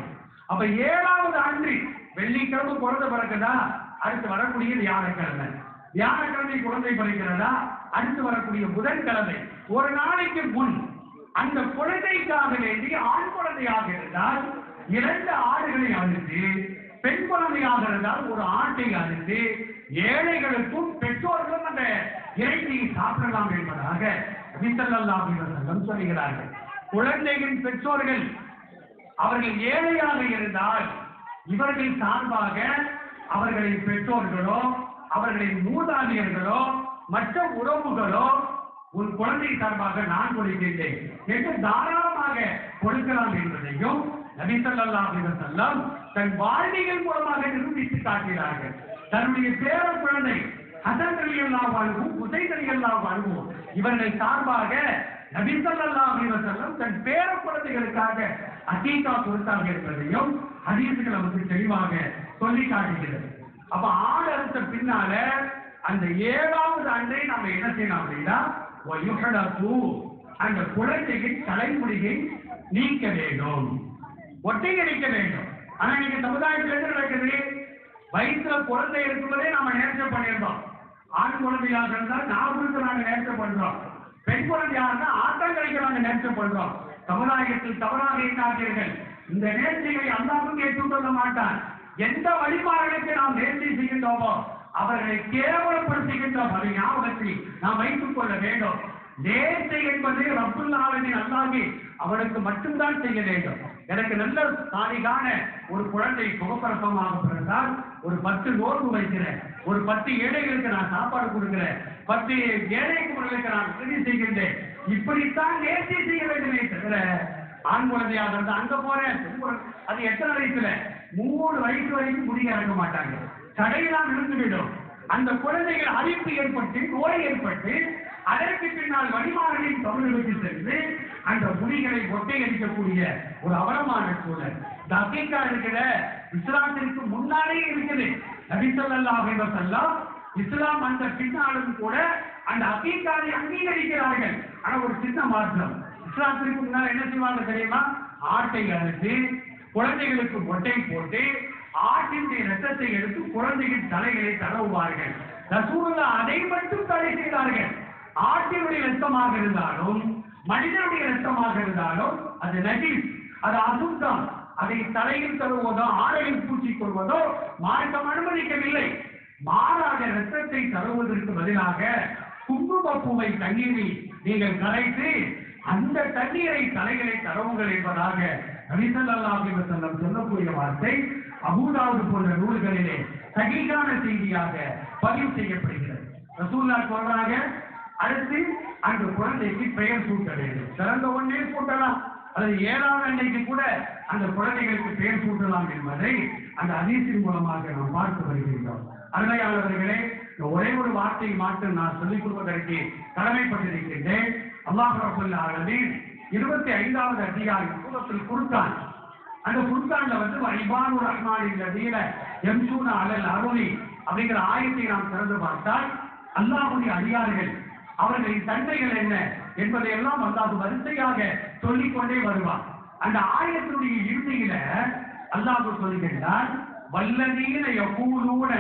அப்ப ஏழாவது ஆண்டு வெள்ளிக்கிழமை குழந்தை பிறக்குதா அடுத்து வரக்கூடிய வியாழக்கிழமை வியாழக்கிழமை குழந்தை பிறக்கிறதா அடுத்து வரக்கூடிய புதன்கிழமை ஒரு நாளைக்கு முன் அந்த குழந்தைக்காக வேண்டி ஆண் குழந்தையாக இருந்தால் இரண்டு ஆடுகளை அழுத்து பெண் குழந்தையாக இருந்தால் ஒரு ஆட்டை அழுத்து ஏழைகளுக்கும் பெற்றோர்களும் அந்த இறைச்சியை சாப்பிடலாம் என்பதாக நபிசல்லாஹு அலைஹி வஸல்லம் சொல்கிறார்கள் குழந்தைகளின் பெற்றோர்கள் அவர்கள் ஏழையாக இருந்தால் இவர்கள் சார்பாக அவர்களின் பெற்றோர்களோ அவர்களின் மூதாதையர்களோ மற்ற உறவுகளோ உன் குழந்தை சார்பாக நான் கொடுக்கின்றேன் என்று தாராளமாக கொடுக்கலாம் என்பதையும் நபி ஸல்லல்லாஹு அலைஹி வஸல்லம் தன் வாழ்விகள் மூலமாக நிரூபித்து காட்டினார்கள் தன்னுடைய பேர குழந்தை ஹசன் ரலியல்லாஹு அன்ஹு உசைன் ரலியல்லாஹு அன்ஹு இவர்கள் சார்பாக நபி ஸல்லல்லாஹு அலைஹி வஸல்லம் தன் பேர குழந்தைகளுக்காக அகீகா கொடுத்தார்கள் என்பதையும் ஹதீசுகளை வந்து தெளிவாக சொல்லி காட்டுகிறது அப்ப ஆடு அறுத்த பின்னால அந்த ஏழாவது ஆண்டை நம்ம என்ன செய்யணும் அப்படின்னா வயுகடத்து அந்த குழந்தையின் தலைமுடியை நீக்க வேண்டும் ஒட்டை அடிக்க வேண்டும் ஆனா நீங்க சமுதாயத்துல என்ன நடக்குது வயிற்றுல குழந்தை இருக்கும்போதே நாம நேர்ச்சை பண்ணியிருந்தோம் ஆண் குழந்தையாக இருந்தால் நாகூருக்கு நாங்க நேர்ச்சை பண்றோம் பெண் குழந்தையாக இருந்தால் ஆட்டங்களுக்கு நாங்க நேர்ச்சை பண்றோம் சமுதாயத்தில் தவறாக எண்ணாதீர்கள் இந்த நேர்ச்சிகளை அல்லாவும் ஏற்றுக்கொள்ள மாட்டான் எந்த வழிபாடுகளுக்கு நாம் நேர்ச்சி செய்கின்றோமோ அவர்களை கேவலப்படுத்துகின்ற பல ஞாபகத்தை நாம் வைத்துக் கொள்ள வேண்டும் நேர்ச்சை என்பது ரப்புல் ஆலமின் அல்லாஹி அவனுக்கு மட்டும்தான் செய்ய வேண்டும் எனக்கு நல்ல சாலிகான ஒரு குழந்தை சுகப்பிரசவமாக பிறந்தால் ஒரு பத்து நோன்பு வைக்கிறேன் ஒரு பத்து ஏழைகளுக்கு நான் சாப்பாடு கொடுக்கிறேன் பத்து ஏழை குழந்தைகளுக்கு நான் உதவி செய்கின்றேன் இப்படித்தான் நேர்ச்சி செய்ய வேண்டுமே தவிர ஆண் குழந்தையாக இருந்தா அங்க போறேன் பெண் குழந்தை- அது எத்தனை வயசுல மூணு வயசு வரைக்கும் முடி இறக்க மாட்டாங்க தடையெல்லாம் விழுந்துவிடும் அந்த குழந்தைகள் அரிப்பு ஏற்பட்டு நோய் ஏற்பட்டு அதற்கு பின்னால் வழிமாறலின் தமிழர்களுக்கு சென்று அந்த முடிகளை ஒட்டை அடிக்கக்கூடிய ஒரு அவலமான சூழல் இந்த அக்கீக்கா இருக்கிற இஸ்லாத்திற்கு முன்னாலே இருக்குது நபி ஸல்லல்லாஹு அலைஹி வஸல்லம் இஸ்லாம் அந்த பின்னாலும் கூட அந்த அக்கீக்காவை அங்கீகரிக்கிறார்கள் ஆனா ஒரு சின்ன மாற்றம் இஸ்லாத்திற்கு முன்னால் என்ன செய்வாங்க தெரியுமா ஆட்டை அறுத்து குழந்தைகளுக்கு மொட்டை போட்டு ஆட்டினுடைய ரத்தத்தை எடுத்து குழந்தைகள் தலைகளை தடவுவார்கள் ரசூலுல்லா அதை மட்டும் தடை செய்தார்கள் ஆட்டினுடைய ரத்தமாக இருந்தாலும் மனிதனுடைய ரத்தமாக இருந்தாலும் அது நஜீஸ் அது அசுத்தம் அதை தலையில் தருவதோ ஆடையில் பூச்சிக் கொள்வதோ மார்க்கம் அனுமதிக்கவில்லை மாறாக ரத்தத்தை தருவதற்கு பதிலாக குங்குமப்பூவை தண்ணீரில் நீங்கள் கரைத்து அந்த தண்ணீரை தலைகளை தரவுங்கள் என்பதாக நபிசல்லாஹி வஸல்லம் சொல்லக்கூடிய வார்த்தை அபூதாவுது போன்ற நூல்களிலே சகிகான செய்தியாக பதிவு செய்யப்படுகிறது ரசூல்லா சொல்றாங்க அடுத்து அந்த குழந்தைக்கு பெயர் சூட்ட வேண்டும் சிறந்த ஒன்னே சூட்டலாம் அல்லது ஏழாவது அன்னைக்கு கூட அந்த குழந்தைகளுக்கு பெயர் சூட்டலாம் என்பதை அந்த அதிர்ச்சியின் மூலமாக நாம் பார்த்து வருகின்றோம் அருமையாளர்களே இந்த ஒரே ஒரு வார்த்தையை மாற்றம் நான் சொல்லிக் கொடுப்பதற்கு கடமைப்பட்டிருக்கின்றேன் அல்லாஹ் ரபுல் ஆலமீன் இருபத்தி ஐந்தாவது அதிகாரம் சூரத்தில் குறுக்கான் அந்த குறுக்கான்ல வந்து வைபானு ரஹ்மானின் நதியில எம்சூன அலல் அருளி அப்படிங்கிற ஆயத்தை நாம் திறந்து பார்த்தால் அல்லாஹுடைய அடியார்கள் அவர்களின் தன்மைகள் என்ன என்பதை எல்லாம் அல்லாஹ் வரிசையாக சொல்லிக் கொண்டே வருவார் அந்த ஆயத்தினுடைய இறுதியில அல்லாஹ் சொல்லுகின்றார் வல்லதீன யகூலூன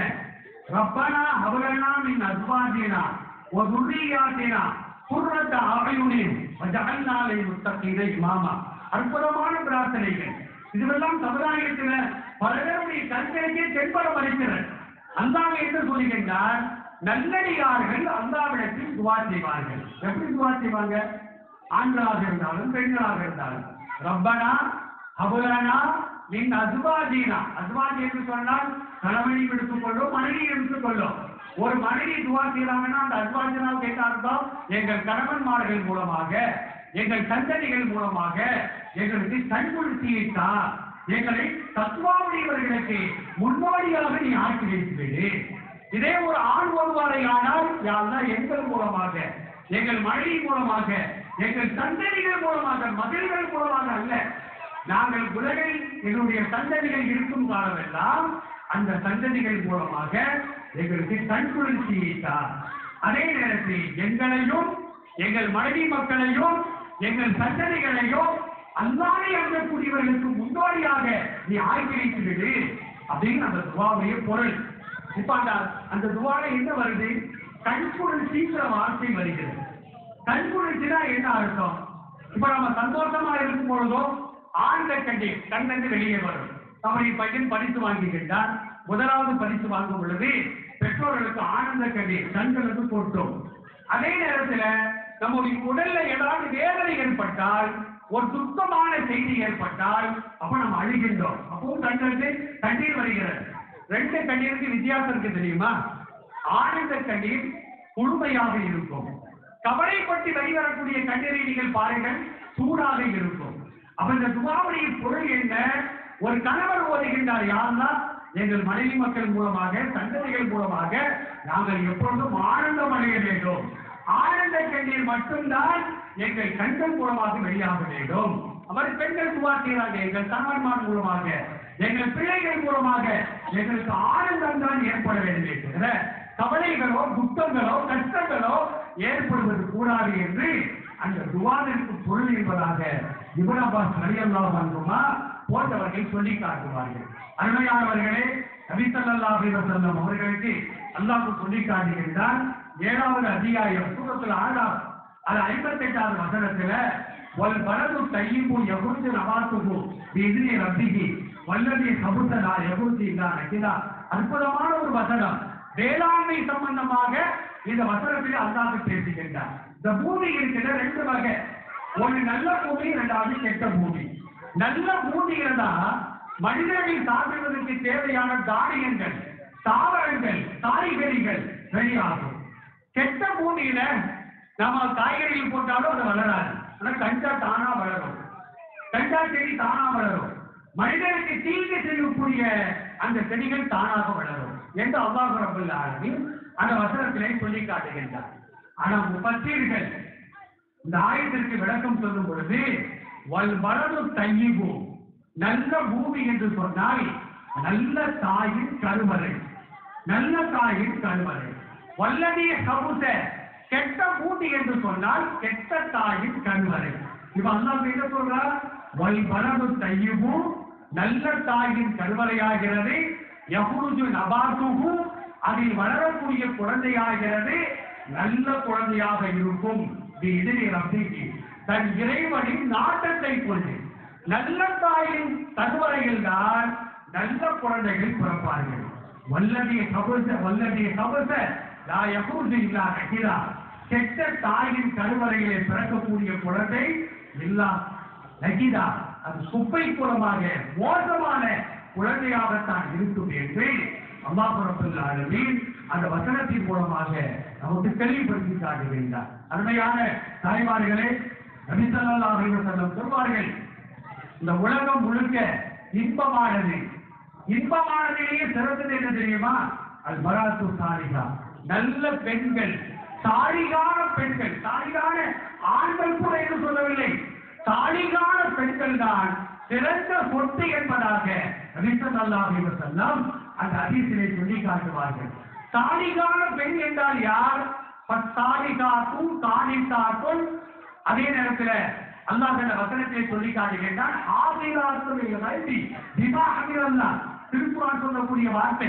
ரப்பனா ஹவலனா மின் அஸ்வாஜினா வ துர்ரியாத்தினா குர்ரத்த அயுனின் வஜஅல்னா லில் முத்தகீன இமாமா அற்புதமான பிரார்த்தனைகள் இதுவெல்லாம் சமுதாயத்தில் பல பேருடைய கண்களுக்கே தென்பட வருகிறது அல்லாஹ் என்று சொல்லுகின்றார் நல்லடியார்கள் அல்லாவிடத்தில் துவா செய்வார்கள் எப்படி துவா செய்வாங்க ஆண்களாக இருந்தாலும் பெண்களாக இருந்தாலும் ரப்பனா அபுலனா மின் அசுவாஜீனா அசுவாஜி என்று சொன்னால் கணவனை எடுத்துக் கொள்ளும் மனைவி எடுத்துக் கொள்ளும் ஒரு மனைவி துவா செய்யறாங்கன்னா அந்த அசுவாஜினால் கேட்டார்தான் எங்கள் கணவன்மார்கள் மூலமாக எங்கள் சந்ததிகள் மூலமாக எங்களுக்கு கண்குளிர்ச்சியை தா எங்களை தத்துவாவுடையவர்களுக்கு முன்னோடியாக நீ ஆக்கி வைத்துவிடு இதே ஒரு ஆண் ஒருவரை ஆனால் யாரெல்லாம் எங்கள் மூலமாக எங்கள் மனைவி மூலமாக எங்கள் சந்ததிகள் மூலமாக மகள்கள் மூலமாக அல்ல நாங்கள் உலகில் எங்களுடைய சந்ததிகள் இருக்கும் காலமெல்லாம் அந்த சந்ததிகள் மூலமாக எங்களுக்கு கண்குளிர்ச்சியை தார் அதே நேரத்தில் எங்களையும் எங்கள் மனைவி மக்களையும் எங்கள் சந்ததிகளையும் அல்லாஹ்வை அஞ்சக்கூடியவர்களுக்கு முன்னோடியாக நீ ஆக்கி வைத்து விடு அப்படின்னு அந்த துவாவுடைய பொருள் இப்ப அந்த அந்த துவால என்ன வருது கண்குளிர்ச்சிங்கிற வார்த்தை வருகிறது கண்குளிர்ச்சினா என்ன அர்த்தம் இப்ப நம்ம சந்தோஷமா இருக்கும் பொழுதோ ஆழ்ந்த கண்ணீர் கண்ணந்து வெளியே வரும் நம்முடைய பையன் பரிசு வாங்கிக்கிட்டார் முதலாவது பரிசு வாங்கும் பொழுது பெற்றோர்களுக்கு ஆனந்த கண்ணீர் கண்களுக்கு கொட்டும் அதே நேரத்துல நம்முடைய உடல்ல ஏதாவது வேதனை ஏற்பட்டால் ஒரு துக்கமான செய்தி ஏற்பட்டால் அப்ப நம்ம அழுகின்றோம் அப்பவும் கண்களுக்கு கண்ணீர் வருகிறது ரெண்டு கண்ணீருக்கு வித்தியாசம் இருக்கு தெரியுமா ஆனந்த கண்ணீர் குழுமையாக இருக்கும் கவலைப்பட்டு வெளிவரக்கூடிய கண்ணீரை நீங்கள் பாருங்கள் சூடாக இருக்கும் அப்ப இந்த துவாவுடைய பொருள் என்ன ஒரு கணவர் ஓதுகின்றார் யாருன்னா எங்கள் மனைவி மக்கள் மூலமாக சந்ததிகள் மூலமாக நாங்கள் எப்பொழுதும் ஆனந்தம் அடைய வேண்டும் ஆனந்த கண்ணீர் மட்டும்தான் எங்கள் கண்கள் மூலமாக வெளியாக வேண்டும் அவர் பெண்கள் துவா செய்கிறாங்க எங்கள் கணவன்மார் மூலமாக எங்கள் பிள்ளைகள் மூலமாக எங்களுக்கு ஆனந்தம் தான் ஏற்பட வேண்டுமே தவிர கவலைகளோ துக்கங்களோ கஷ்டங்களோ ஏற்படுவது கூடாது என்று அந்த துவாவிற்கு பொருள் என்பதாக இப்னு அப்பாஸ் ரலியல்லாஹு அன்ஹுமா போன்றவர்கள் சொல்லி காட்டுவார்கள் அருமையானவர்களே நபி ஸல்லல்லாஹு அலைஹி வஸல்லம் அவர்களுக்கு அல்லாஹ் சொல்லி காட்டுகின்றான் ஏழாவது அத்தியாயம் சூரத்துல் ஆதாம் அது ஐம்பத்தெட்டாவது வசனத்துல வல் பலது தையிபு யகுந்து நவாத்துகு பிஇذن ரப்பிஹி வல்லதி கபுத்தலா யகுந்து இல்லா நகிதா அற்புதமான ஒரு வசனம் வேளாண்மை சம்பந்தமாக இந்த வசனத்தில் அல்லாஹ் பேசுகின்றார் இந்த பூமி இருக்கிற ரெண்டு வகை ஒண்ணு நல்ல பூமி இரண்டாவது கெட்ட பூமி நல்ல பூமியில தான் மனிதர்கள் சாப்பிடுவதற்கு தேவையான தானியங்கள் தாவரங்கள் காய்கறிகள் வெளியாகும் கெட்ட பூமியில நாம காய்கறிகள் போட்டாலும் அது வளராது ஆனா கஞ்சா தானா வளரும் கஞ்சா செடி தானா வளரும் மனிதனுக்கு தீங்கு செய்யக்கூடிய அந்த செடிகள் தானாக வளரும் என்று அல்லாஹ் ரபுல் ஆலமீன் அந்த வசனத்திலே சொல்லி காட்டுகின்றார் ஆனா முப்பத்தீர்கள் இந்த ஆயத்திற்கு விளக்கம் சொல்லும் பொழுது வல் வலது தையிபு நல்ல பூமி என்று சொன்னால் நல்ல தாயின் கருவறை நல்ல தாயின் கருவறை வல்லடிய கபுச கெட்ட பூமி என்று சொன்னால் கெட்ட தாயின் கருவறை இப்ப அல்லாஹ் என்ன சொல்றார் வல் வலது தையிபு நல்ல தாயின் கருவறையாகிறது யஹுருஜு நபாத்துகு அதில் வளரக்கூடிய குழந்தையாகிறது நல்ல குழந்தையாக இருக்கும் எதிரி ரப்பிக்கு தன் இறைவனின் நாட்டத்தை கொண்டு நல்ல தாயின் கருவறையில் தான் நல்ல குழந்தைகள் பிறப்பார்கள் வல்லதிய கபச வல்லதிய கபச லா யகூது இல்லா நகிரா கெட்ட தாயின் கருவறையிலே பிறக்கக்கூடிய குழந்தை இல்லா நகிதா அது சுப்பை குலமாக மோசமான குழந்தையாகத்தான் இருக்கும் என்று அல்லாஹ் ரப்பல் ஆலமீன் அந்த வசனத்தின் மூலமாக நமக்கு தெளிவுபடுத்தி காட்டுகின்றார் அருமையான தாய்மார்களே நபி ஸல்லல்லாஹு அலைஹி வஸல்லம் சொல்வார்கள் இந்த உலகம் முழுக்க இன்பமானது இன்பமானதிலேயே சிறந்தது என்ன தெரியுமா அது மராத்து சாலிகா நல்ல பெண்கள் சாலிகான பெண்கள் சாலிகான ஆண்கள் கூட என்று சொல்லவில்லை சாலிகான பெண்கள் தான் சிறந்த சொத்து என்பதாக நபிசன் அல்லாஹ் செல்லம் அந்த அதிசிலை சொல்லி காட்டுவார்கள் சாலிகான பெண் என்றால் யார் சாலிகாக்கும் காணிக்காக்கும் அதே நேரத்தில் அல்லாஹ் இந்த வசனத்தை சொல்லி காட்டுகின்றான் ஆசிராத்துடைய கல்வி திமாகமிரல்லா திருக்குறான் சொல்லக்கூடிய வார்த்தை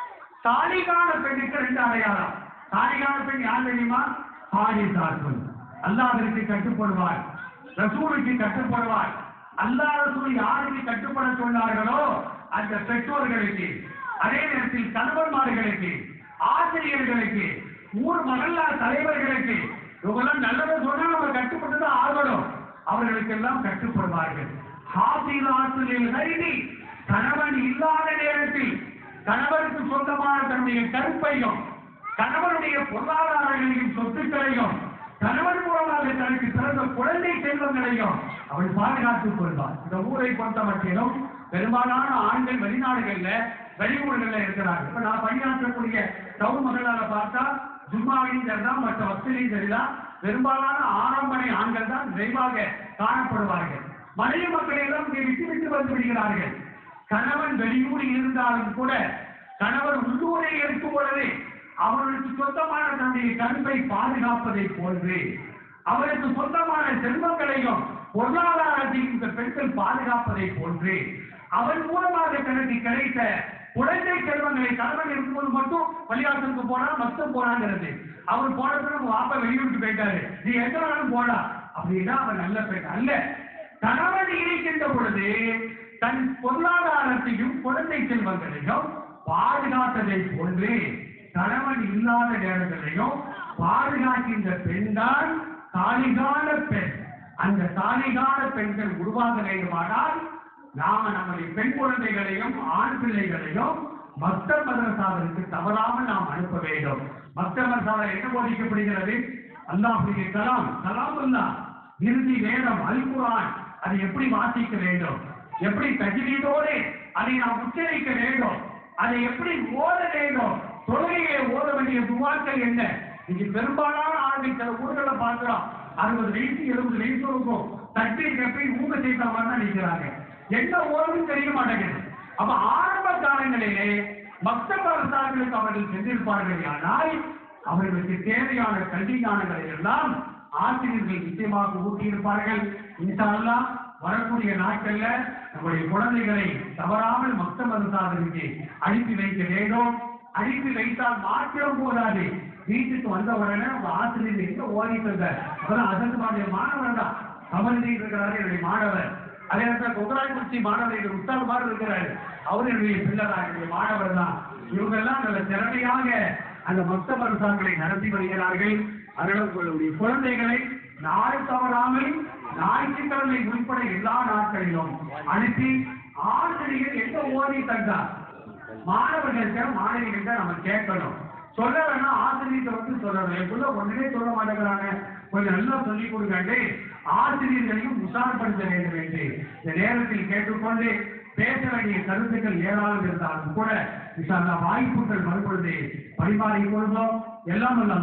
சாலிகான பெண்ணுக்கு ரெண்டு அடையாளம் சாலிகான பெண் யார் தெரியுமா ஹாரிசாத்துல் அல்லாஹ்விற்கு கட்டுப்படுவார் ரசூலுக்கு கட்டுப்படுவார் அல்லாஹ் ரசூல் யாருக்கு கட்டுப்பட சொன்னார்களோ அந்த பெற்றோர்களுக்கு அதே நேரத்தில் கணவன்மார்களுக்கு ஆசிரியர்களுக்கு ஊர் மகல்லா தலைவர்களுக்கு இவங்கெல்லாம் நல்லதை சொன்னா நம்ம கட்டுப்பட்டு தான் ஆகணும் அவர்களுக்கெல்லாம் கட்டுப்படுவார்கள் ஹாசிலாத்துலில் கைதி கணவன் இல்லாத நேரத்தில் கணவருக்கு சொந்தமான தன்னுடைய கருப்பையும் கணவனுடைய பொருளாதாரங்களையும் சொத்துக்களையும் கணவன் மூலமாக தனக்கு பிறந்த குழந்தை செல்வங்களையும் அவள் பாதுகாத்துக் கொள்வார் இந்த ஊரை பொறுத்த மட்டிலும் பெரும்பாலான ஆண்கள் வெளிநாடுகள்ல வெளியூர்கள்ல இருக்கிறாங்க இப்ப நான் பணியாற்றக்கூடிய டவுன் மகளால பார்த்தா ஜும்மாவையும் சரிதான் மற்ற வசதியும் சரிதான் பெரும்பாலான ஆரம்பனை ஆண்கள் தான் விரைவாக காணப்படுவார்கள் மனைவி மக்களை எல்லாம் இங்கே விட்டு விட்டு வந்து விடுகிறார்கள் கணவன் வெளியூரில் இருந்தாலும் கூட கணவர் உள்ளூரை இருக்கும் பொழுது அவர்களுக்கு சொந்தமான தன்னுடைய கருப்பை பாதுகாப்பதை போன்று அவருக்கு சொந்தமான செல்வங்களையும் பொருளாதாரத்தையும் இந்த பெண்கள் பாதுகாப்பதை போன்று அவன் மூலமாக தனக்கு கிடைத்த குழந்தை செல்வங்களை கணவன் இருக்கும்போது மட்டும் பள்ளிவாசலுக்கு போனா மொத்தம் போனாங்கிறது அவர் போனதுக்கு நம்ம வாப்பா வெளியூருக்கு போயிட்டாரு நீ எங்க வேணாலும் போடா அப்படின்னா அவன் நல்ல பெண் அல்ல கணவன் இருக்கின்ற பொழுது தன் பொருளாதாரத்தையும் குழந்தை செல்வங்களையும் பாதுகாத்ததை போன்று கணவன் இல்லாத நேரங்களையும் பாதுகாக்கின்ற பெண்தான் தாலிகால பெண் அந்த தாலிகால பெண்கள் உருவாக வேண்டுமானால் நாம நம்முடைய பெண் குழந்தைகளையும் ஆண் பிள்ளைகளையும் மத்த மதரசாவிற்கு தவறாமல் நாம் அனுப்ப வேண்டும் மத்த மதரசாவில் என்ன போதிக்கப்படுகிறது அல்லாஹுடைய கலாம் கலாம் அல்லா இறுதி வேதம் அல் குர்ஆன் அதை எப்படி வாசிக்க வேண்டும் எப்படி தஜ்வீதோடு அதை நாம் உச்சரிக்க வேண்டும் அதை எப்படி ஓத வேண்டும் தொழுகையை ஓத வேண்டிய துவாக்கள் என்ன இன்னைக்கு பெரும்பாலான ஆண்கள் சில ஊர்களை பார்க்கிறோம் அறுபது வயசு எழுபது வயசு இருக்கும் தட்டி கப்பி ஊங்க செய்த மாதிரி தான் நிற்கிறாங்க என்ன ஓதுன்னு தெரிய மாட்டேங்குது அப்ப ஆரம்ப காலங்களிலே மக்தப் அரசாங்களுக்கு அவர்கள் சென்றிருப்பார்கள் ஆனால் அவர்களுக்கு தேவையான கல்வி ஞானங்களை எல்லாம் ஆசிரியர்கள் நிச்சயமாக ஊட்டியிருப்பார்கள் இன்ஷா அல்லாஹ் வரக்கூடிய நாட்கள்ல நம்முடைய குழந்தைகளை தவறாமல் மக்த மதசாதனுக்கு அனுப்பி வைக்க வேண்டும் அனுப்பி வைத்தால் மாற்றம் போதாது வீட்டுக்கு வந்த உடனே உங்க ஆசிரியர் எங்க ஓடிட்டு இருந்தார் அப்பதான் அதற்கு மாதிரி மாணவர் தான் கமல் இருக்கிறாரு என்னுடைய மாணவர் அதே நேரத்தில் குதிராய்க்குறிச்சி மாணவர் எங்கள் உஸ்தாத் மாதிரி இருக்கிறாரு அவர் என்னுடைய பிள்ளைதான் என்னுடைய மாணவர் தான் இவங்க எல்லாம் நல்ல திறமையாக அந்த மொத்த மருசாக்களை நடத்தி வருகிறார்கள் அதனால் உங்களுடைய குழந்தைகளை நாள் தவறாமல் ஞாயிற்றுக்கிழமை உட்பட எல்லா நாட்களிலும் அனுப்பி ஆசிரியர் எங்க ஓதி தந்தார் மாணவர்கள்ட்ட மாணவிகள்கிட்ட நம்ம கேட்கணும் சொல்ல வேணா ஆசிரியர்கிட்ட வந்து சொல்லணும் எனக்குள்ள ஒண்ணுமே சொல்ல மாட்டேங்கிறாங்க கொஞ்சம் நல்லா சொல்லி கொடுக்காண்டு ஆசிரியர்களையும் உஷார்படுத்த வேண்டும் என்று இந்த நேரத்தில் கேட்டுக்கொண்டு பேச வேண்டிய கருத்துக்கள் ஏராளம் இருந்தாலும் கூட அந்த வாய்ப்புகள் வரும்பொழுது பரிமாறிக் கொள்வோம் எல்லாம் வல்ல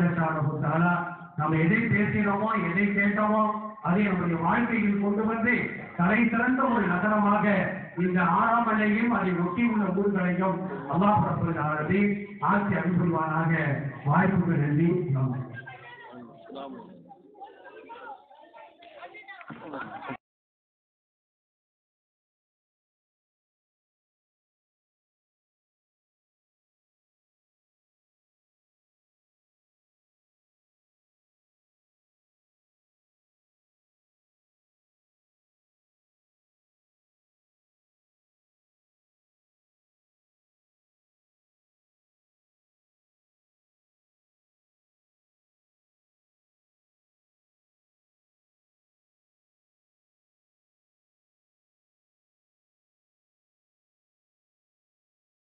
அல்லாஹ் நாம் எதை பேசினோமோ எதை கேட்டோமோ அதை நம்முடைய வாழ்க்கையில் கொண்டு வந்து தலை சிறந்த ஒரு நகரமாக இந்த ஆறாம் அணையும் அதை ஒட்டி உள்ள ஊர்களையும் அல்லாஹ் ரப்பல் ஆலமீன் ஆட்சி அனுப்புவானாக வாய்ப்புக்கு நன்றி நன்றி